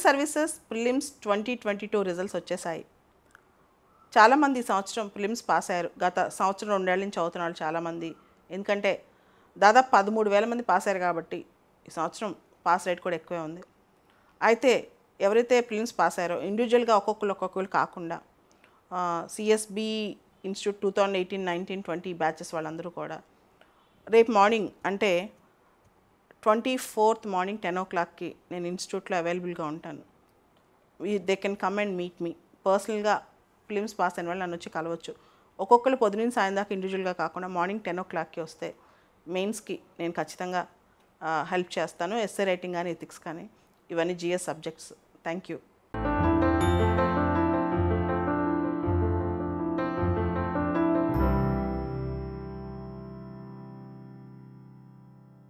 services prelims twenty twenty two results వచ్చేసాయి చాలామంది ఈ సంవత్సరం ఫిలిమ్స్ పాస్ అయ్యారు గత సంవత్సరం రెండేళ్ల నుంచి చదువుతున్న వాళ్ళు చాలామంది ఎందుకంటే దాదాపు పదమూడు వేల మంది పాస్ అయ్యారు కాబట్టి ఈ సంవత్సరం పాస్ రేట్ కూడా ఎక్కువే ఉంది అయితే ఎవరైతే ఫిలిమ్స్ పాస్ అయ్యారో ఇండివిజువల్గా ఒక్కొక్కరు ఒక్కొక్కరు కాకుండా CSB institute two thousand eighteen nineteen twenty batches వాళ్ళందరూ కూడా రేపు మార్నింగ్ అంటే ట్వంటీ ఫోర్త్ మార్నింగ్ టెన్ ఓ క్లాక్కి నేను ఇన్స్టిట్యూట్లో అవైలబుల్గా ఉంటాను they can come and meet me పర్సనల్గా ఫిలిమ్స్ పాస్ అయిన వాళ్ళు నన్ను వచ్చి కలవచ్చు ఒక్కొక్కరు పొద్దున్న సాయం దాకా ఇండివిజువల్గా కాకుండా మార్నింగ్ టెన్ ఓ క్లాక్కి వస్తే మెయిన్స్కి నేను ఖచ్చితంగా హెల్ప్ చేస్తాను ఎస్ఏ రైటింగ్ కానీ ఎథిక్స్ కానీ ఇవన్నీ జిఎస్ సబ్జెక్ట్స్ థ్యాంక్ యూ